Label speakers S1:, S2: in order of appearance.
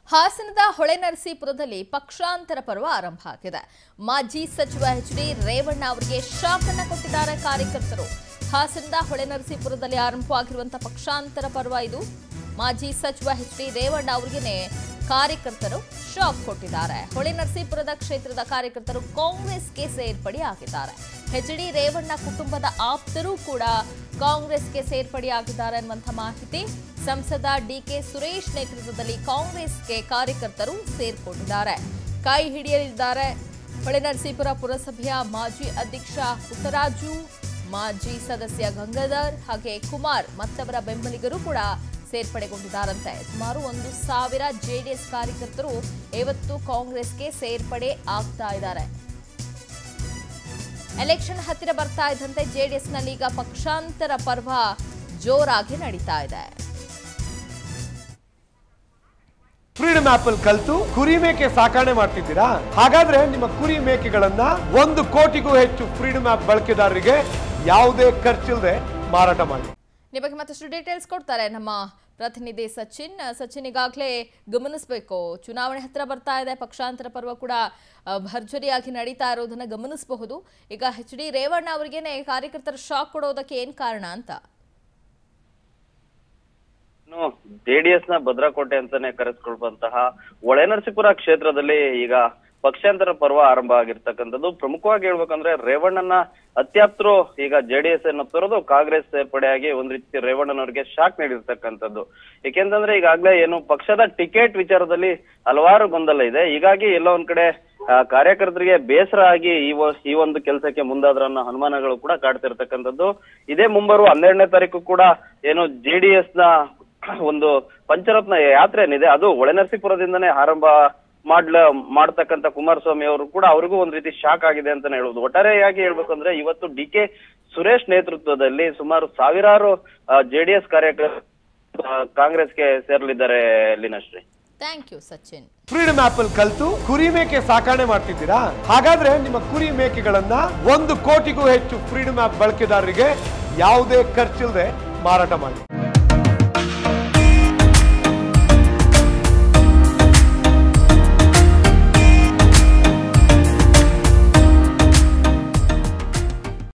S1: ಹಾಸನದ ಹೊಳೆನರಸೀಪುರದಲ್ಲಿ ಪಕ್ಷಾಂತರ ಪರ್ವ ಆರಂಭ ಆಗಿದೆ ಮಾಜಿ ಸಚಿವ ಎಚ್ ಡಿ ರೇವಣ್ಣ ಅವರಿಗೆ ಶಾಕ್ ಅನ್ನ ಕೊಟ್ಟಿದ್ದಾರೆ ಕಾರ್ಯಕರ್ತರು ಹಾಸನದ ಹೊಳೆನರಸೀಪುರದಲ್ಲಿ ಆರಂಭವಾಗಿರುವಂತಹ ಪಕ್ಷಾಂತರ ಪರ್ವ ಇದು ಮಾಜಿ ಸಚಿವ ಎಚ್ ಡಿ ರೇವಣ್ಣ ಅವರಿಗೆ ಕಾರ್ಯಕರ್ತರು ಶಾಕ್ ಕೊಟ್ಟಿದ್ದಾರೆ ಹೊಳೆನರಸೀಪುರದ ಕ್ಷೇತ್ರದ ಕಾರ್ಯಕರ್ತರು ಕಾಂಗ್ರೆಸ್ಗೆ ಸೇರ್ಪಡೆಯಾಗಿದ್ದಾರೆ ಎಚ್ ಡಿ ರೇವಣ್ಣ ಕುಟುಂಬದ ಆಪ್ತರು ಕೂಡ ಕಾಂಗ್ರೆಸ್ಗೆ ಸೇರ್ಪಡೆಯಾಗಿದ್ದಾರೆ ಅನ್ನುವಂಥ ಮಾಹಿತಿ ಸಂಸದ ಡಿಕೆ ಸುರೇಶ್ ನೇತೃತ್ವದಲ್ಲಿ ಕಾಂಗ್ರೆಸ್ಗೆ ಕಾರ್ಯಕರ್ತರು ಸೇರ್ಕೊಂಡಿದ್ದಾರೆ ಕೈ ಹಿಡಿಯಲಿದ್ದಾರೆ ಹೊಳೆನರಸೀಪುರ ಪುರಸಭೆಯ ಮಾಜಿ ಅಧ್ಯಕ್ಷ ಪುಟ್ಟರಾಜು ಮಾಜಿ ಸದಸ್ಯ ಗಂಗಾಧರ್ ಹಾಗೆ ಕುಮಾರ್ ಮತ್ತವರ ಬೆಂಬಲಿಗರು ಕೂಡ ಸೇರ್ಪಡೆಗೊಂಡಿದ್ದಾರಂತೆ ಸುಮಾರು ಒಂದು ಸಾವಿರ ಜೆಡಿಎಸ್ ಕಾರ್ಯಕರ್ತರು ಇವತ್ತು ಕಾಂಗ್ರೆಸ್ಗೆ ಸೇರ್ಪಡೆ ಆಗ್ತಾ ಇದ್ದಾರೆ ಎಲೆಕ್ಷನ್ ಹತ್ತಿರ ಬರ್ತಾ ಇದ್ದಂತೆ ಜೆಡಿಎಸ್ನಲ್ಲಿ ಈಗ ಪಕ್ಷಾಂತರ ಪರ್ವ ಜೋರಾಗಿ ನಡೀತಾ ಇದೆ
S2: ಫ್ರೀಡಮ್ ಆಪ್ ಅಲ್ಲಿ ಕಲ್ತು ಕುರಿ ಮೇಕೆ ಸಾಕಣೆ ಮಾಡ್ತಿದ್ದೀರಾ ಹಾಗಾದ್ರೆ ನಿಮ್ಮ ಕುರಿ ಮೇಕೆಗಳನ್ನ ಒಂದು ಕೋಟಿಗೂ ಹೆಚ್ಚು ಫ್ರೀಡಮ್ ಆಪ್ ಬಳಕೆದಾರರಿಗೆ ಯಾವುದೇ ಖರ್ಚಿಲ್ಲದೆ ಮಾರಾಟ ಮಾಡಿ
S1: ಈ ಬಗ್ಗೆ ಮತ್ತಷ್ಟು ಡೀಟೇಲ್ಸ್ ಕೊಡ್ತಾರೆ ನಮ್ಮ ಪ್ರತಿನಿಧಿ ಸಚಿನ್ ಸಚಿನ್ ಈಗಾಗಲೇ ಗಮನಿಸಬೇಕು ಚುನಾವಣೆ ಹತ್ರ ಬರ್ತಾ ಇದೆ ಪಕ್ಷಾಂತರ ಪರ್ವ ಕೂಡ ಆ, ಭರ್ಜರಿಯಾಗಿ ನಡೀತಾ ಇರೋದನ್ನ ಗಮನಿಸಬಹುದು ಈಗ ಎಚ್ ಡಿ ರೇವಣ್ಣ ಅವರಿಗೇನೆ ಕಾರ್ಯಕರ್ತರ ಶಾಕ್ ಕೊಡೋದಕ್ಕೆ ಏನ್ ಕಾರಣ ಅಂತ
S3: ಇನ್ನು ಜೆಡಿಎಸ್ ನ ಭದ್ರಕೋಟೆ ಅಂತಾನೆ ಕರೆಸ್ಕೊಳ್ಳುವಂತಹ ಒಳೆನರಸೀಪುರ ಕ್ಷೇತ್ರದಲ್ಲಿ ಈಗ ಪಕ್ಷಾಂತರ ಪರ್ವ ಆರಂಭ ಆಗಿರ್ತಕ್ಕಂಥದ್ದು ಪ್ರಮುಖವಾಗಿ ಹೇಳ್ಬೇಕಂದ್ರೆ ರೇವಣ್ಣನ ಅತ್ಯಾಪ್ತರು ಈಗ ಜೆಡಿಎಸ್ ಅನ್ನು ತೊರೆದು ಕಾಂಗ್ರೆಸ್ ಸೇರ್ಪಡೆಯಾಗಿ ಒಂದ್ ರೀತಿ ರೇವಣ್ಣನವರಿಗೆ ಶಾಕ್ ನೀಡಿರ್ತಕ್ಕಂಥದ್ದು ಏಕೆಂತಂದ್ರೆ ಈಗಾಗಲೇ ಏನು ಪಕ್ಷದ ಟಿಕೆಟ್ ವಿಚಾರದಲ್ಲಿ ಹಲವಾರು ಗೊಂದಲ ಇದೆ ಹೀಗಾಗಿ ಎಲ್ಲೋ ಒಂದ್ ಕಡೆ ಆ, ಕಾರ್ಯಕರ್ತರಿಗೆ ಬೇಸರ ಆಗಿ ಈ ವ- ಈ ಒಂದು ಕೆಲಸಕ್ಕೆ ಮುಂದಾದ್ರ ಅನ್ನೋ ಅನುಮಾನಗಳು ಕೂಡ ಕಾಡ್ತಿರ್ತಕ್ಕಂಥದ್ದು ಇದೇ ಮುಂಬರುವ ಹನ್ನೆರಡನೇ ತಾರೀಕು ಕೂಡ ಏನು ಜೆಡಿಎಸ್ ನ ಒಂದು ಪಂಚರತ್ನ ಯಾತ್ರೆ ಏನಿದೆ ಅದು ಒಳೆನರಸೀಪುರದಿಂದನೇ ಆರಂಭ ಮಾಡ್ಲ ಮಾಡ್ತಕ್ಕಂತ ಕುಮಾರಸ್ವಾಮಿ ಅವರು ಕೂಡ ಅವ್ರಿಗೂ ಒಂದ್ ರೀತಿ ಶಾಕ್ ಆಗಿದೆ ಅಂತಾನೆ ಹೇಳ್ಬೋದು ಒಟ್ಟಾರೆಯಾಗಿ ಹೇಳ್ಬೇಕಂದ್ರೆ ಇವತ್ತು ಡಿ ಕೆ ಸುರೇಶ್ ನೇತೃತ್ವದಲ್ಲಿ ಸುಮಾರು ಸಾವಿರಾರು ಜೆಡಿಎಸ್ ಕಾರ್ಯಕರ್ತರು ಆ, ಕಾಂಗ್ರೆಸ್ಗೆ ಸೇರಲಿದ್ದಾರೆ Leenashree
S1: thank you Sachin
S2: freedom app ಅಲ್ಲಿ ಕಲ್ತು ಕುರಿ ಮೇಕೆ ಸಾಕಣೆ ಮಾಡ್ತಿದ್ದೀರಾ ಹಾಗಾದ್ರೆ ನಿಮ್ಮ ಕುರಿ ಮೇಕೆಗಳನ್ನ ಒಂದು ಕೋಟಿಗೂ ಹೆಚ್ಚು ಫ್ರೀಡಮ್ ಆಪ್ ಬಳಕೆದಾರರಿಗೆ ಯಾವುದೇ ಖರ್ಚಿಲ್ಲದೆ ಮಾರಾಟ ಮಾಡಿ